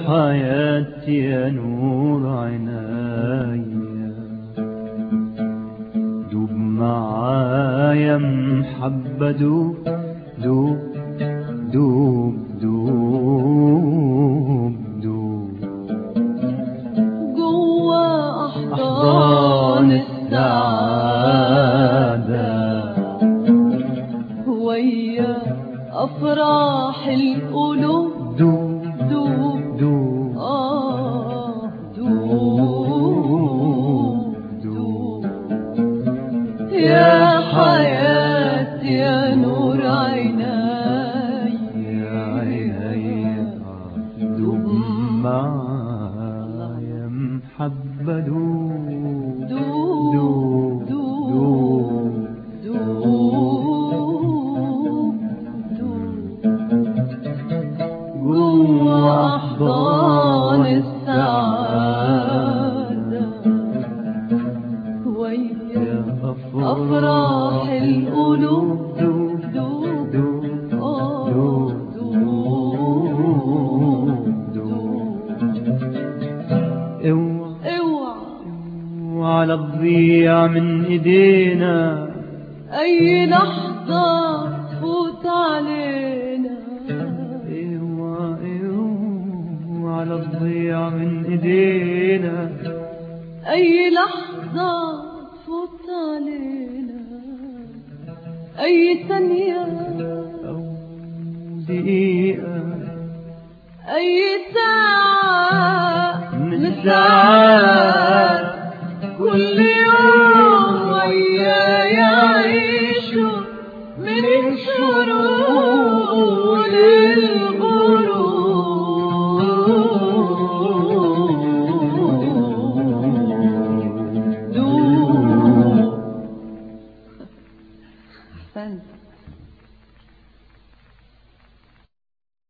حياتي يا نور عنايا دوب معايا محبة دوب دوب دوب دوب دوب جوا أحضان أحضان السعادة السعادة ويا أفراح القلوب دوب دوب دوب آه دوب دوب يا حياتي يا نور عيناي يا عيني دوب معايا محبة دوب دوب دوب دوب جوا أحضان السعادة ويا أفراح القلوب دوب دوب آه دوب اوعى اوعى وعلى تضيع من ايدينا أي لحظة تفوت علينا اوعى اوعى على تضيع من ايدينا أي لحظة تفوت علينا أي ثانية او دقيقة أي ساعة من من ساعات